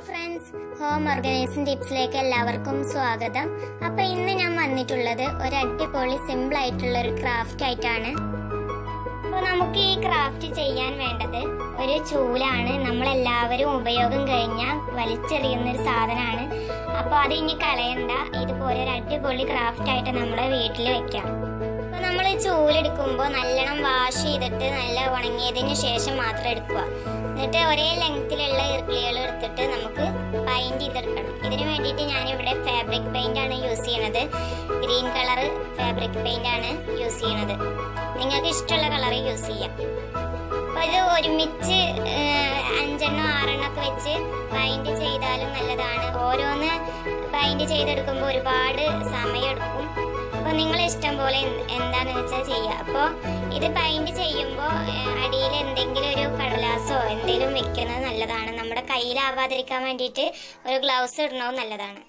friends home organising ടിപ്സിലേക്ക് എല്ലാവർക്കും സ്വാഗതം അപ്പൊ ഇന്ന് ഞാൻ വന്നിട്ടുള്ളത് ഒരു അടിപൊളി സിമ്പിൾ ആയിട്ടുള്ള ഒരു ക്രാഫ്റ്റ് ആയിട്ടാണ് അപ്പോൾ നമുക്ക് ഈ ക്രാഫ്റ്റ് ചെയ്യാൻ വേണ്ടത് ഒരു ചൂലാണ് നമ്മളെല്ലാവരും ഉപയോഗം കഴിഞ്ഞാൽ വലിച്ചെറിയുന്ന ഒരു സാധനമാണ് അപ്പോൾ അത് ഇനി കളയണ്ട ഇതുപോലെ ഒരു അടിപൊളി ക്രാഫ്റ്റ് ആയിട്ട് നമ്മുടെ വീട്ടിൽ വെക്കാം അപ്പോൾ നമ്മൾ ചൂലെടുക്കുമ്പോൾ നല്ലോണം വാഷ് ചെയ്തിട്ട് നല്ല ഉണങ്ങിയതിന് ശേഷം മാത്രം എടുക്കുക എന്നിട്ട് ഒരേ ലെങ്ത്തിലുള്ള ഇർക്കിളികൾ എടുത്തിട്ട് നമുക്ക് പെയിന്റ് ചെയ്തെടുക്കണം ഇതിന് വേണ്ടിയിട്ട് ഞാനിവിടെ ഫാബ്രിക് പെയിന്റ് ആണ് യൂസ് ചെയ്യണത് ഗ്രീൻ കളർ ഫാബ്രിക് പെയിന്റ് ആണ് യൂസ് ചെയ്യണത് നിങ്ങൾക്ക് ഇഷ്ടമുള്ള കളർ യൂസ് ചെയ്യാം അപ്പോൾ ഇത് ഒരുമിച്ച് ഏഹ്, അഞ്ചെണ്ണം ആറെണ്ണം ഒക്കെ വെച്ച് പെയിന്റ് ചെയ്താലും നല്ലതാണ് ഓരോന്ന് പെയിന്റ് ചെയ്തെടുക്കുമ്പോൾ ഒരുപാട് സമയമെടുക്കും അപ്പോൾ നിങ്ങൾ ഇഷ്ടം പോലെ എന്ത് എന്താന്ന് വെച്ചാൽ ചെയ്യുക അപ്പോൾ ഇത് പെയിന്റ് ചെയ്യുമ്പോൾ അടിയിൽ എന്തെങ്കിലും ഒരു കടലാസോ എന്തെങ്കിലും വെക്കുന്നത് നല്ലതാണ് നമ്മുടെ കയ്യിലാവാതിരിക്കാൻ വേണ്ടിയിട്ട് ഒരു ഗ്ലൗസ് ഇടണവും നല്ലതാണ്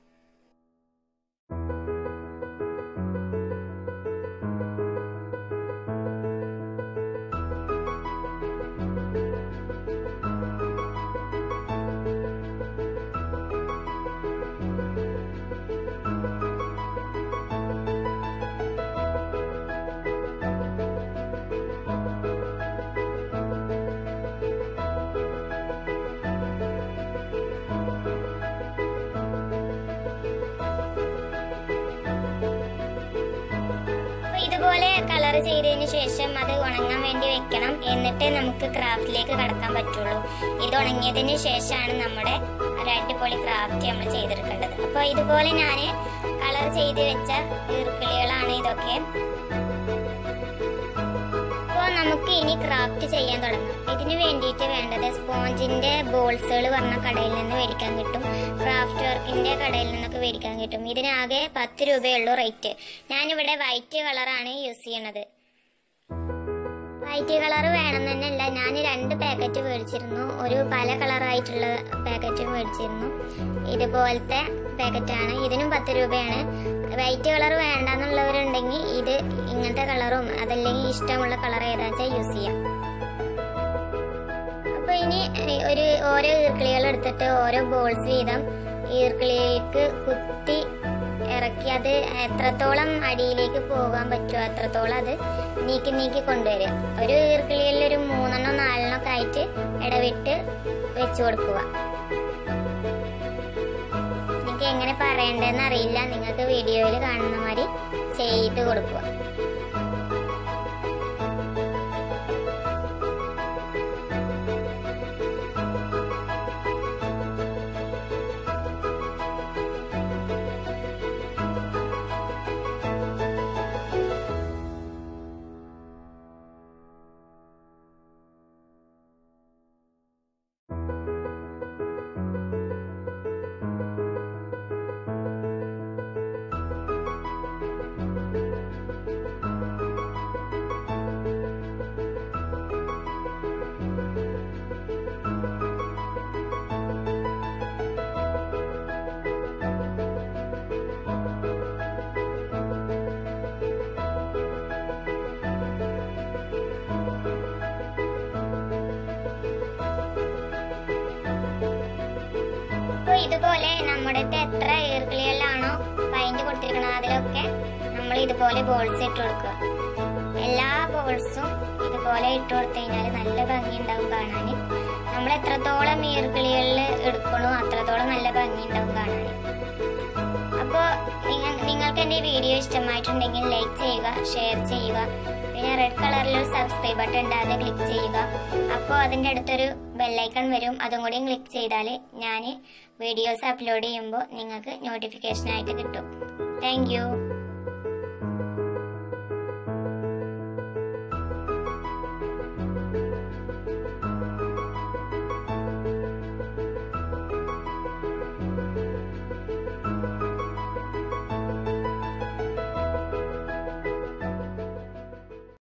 അപ്പൊ ഇതുപോലെ കളർ ചെയ്തതിന് ശേഷം അത് ഉണങ്ങാൻ വേണ്ടി വെക്കണം എന്നിട്ട് നമുക്ക് ക്രാഫ്റ്റിലേക്ക് കടക്കാൻ പറ്റുള്ളൂ ഇത് ഉണങ്ങിയതിന് ശേഷമാണ് നമ്മുടെ ഒരു അടിപൊളി ക്രാഫ്റ്റ് നമ്മൾ ചെയ്തെടുക്കേണ്ടത് അപ്പോൾ ഇതുപോലെ ഞാൻ കളർ ചെയ്ത് വെച്ച ഈർക്കിളികളാണ് ഇതൊക്കെ അപ്പോൾ നമുക്ക് ഇനി ക്രാഫ്റ്റ് ചെയ്യാൻ തുടങ്ങാം ഇതിന് വേണ്ടിയിട്ട് വേണ്ടത് സ്പോഞ്ചിന്റെ ബോൾസുകൾ പറഞ്ഞ കടയിൽ നിന്ന് മേടിക്കാൻ കിട്ടും ക്രാഫ്റ്റ് വർക്കിന്റെ കടയിൽ നിന്നൊക്കെ മേടിക്കാൻ കിട്ടും ഇതിനാകെ പത്ത് രൂപയുള്ളൂ റേറ്റ് ഞാനിവിടെ വൈറ്റ് കളറാണ് യൂസ് ചെയ്യണത് വൈറ്റ് കളർ വേണമെന്നല്ല ഞാൻ രണ്ട് പാക്കറ്റ് മേടിച്ചിരുന്നു ഒരു പല കളറായിട്ടുള്ള പാക്കറ്റ് മേടിച്ചിരുന്നു ഇതുപോലത്തെ പാക്കറ്റാണ് ഇതിനും പത്ത് രൂപയാണ് വൈറ്റ് കളർ വേണ്ടെന്നുള്ളവരുണ്ടെങ്കിൽ ഇത് ഇങ്ങനത്തെ കളറും അതല്ലെങ്കിൽ ഇഷ്ടമുള്ള കളർ ഏതാ വെച്ചാൽ യൂസ് ചെയ്യാം അപ്പൊ ഇനി ഒരു ഓരോ ഈർക്കിളികൾ എടുത്തിട്ട് ഓരോ ബോൾസ് വീതം ഈർക്കിളികൾക്ക് കുത്തി ഇറക്കി അത് എത്രത്തോളം അടിയിലേക്ക് പോകാൻ പറ്റുമോ അത്രത്തോളം അത് നീക്കി നീക്കി കൊണ്ടുവരിക ഒരു ഈർക്കിളിയിൽ ഒരു മൂന്നെണ്ണോ നാലെണ്ണോ ഒക്കെ ആയിട്ട് ഇടവിട്ട് വെച്ചു കൊടുക്കുക എനിക്ക് എങ്ങനെ പറയണ്ടെന്ന് അറിയില്ല നിങ്ങൾക്ക് വീഡിയോയിൽ കാണുന്ന മാതിരി ചെയ്ത് കൊടുക്കുക അപ്പൊ ഇതുപോലെ നമ്മുടെ അടുത്ത് എത്ര ഈർക്കിളികളിലാണോ പൈന്റ് കൊടുത്തിരിക്കുന്നത് അതിലൊക്കെ നമ്മൾ ഇതുപോലെ ബോൾസ് ഇട്ട് കൊടുക്കുക എല്ലാ ബോൾസും ഇതുപോലെ ഇട്ട് കൊടുത്തു കഴിഞ്ഞാൽ നല്ല ഭംഗി ഉണ്ടാവും കാണാൻ നമ്മൾ എത്രത്തോളം ഈർക്കിളികളിൽ എടുക്കണോ അത്രത്തോളം നല്ല ഭംഗി ഉണ്ടാവും കാണാൻ അപ്പോൾ നിങ്ങൾ നിങ്ങൾക്ക് എൻ്റെ വീഡിയോ ഇഷ്ടമായിട്ടുണ്ടെങ്കിൽ ലൈക്ക് ചെയ്യുക ഷെയർ ചെയ്യുക പിന്നെ റെഡ് കളറിൽ ഒരു സബ്സ്ക്രൈബ് ബട്ടൺ ഉണ്ട് അത് ക്ലിക്ക് ചെയ്യുക അപ്പോൾ അതിൻ്റെ അടുത്തൊരു ബെല്ലൈക്കൺ വരും അതും കൂടി ക്ലിക്ക് ചെയ്താൽ ഞാൻ വീഡിയോസ് അപ്ലോഡ് ചെയ്യുമ്പോൾ നിങ്ങൾക്ക് നോട്ടിഫിക്കേഷൻ ആയിട്ട് കിട്ടും താങ്ക്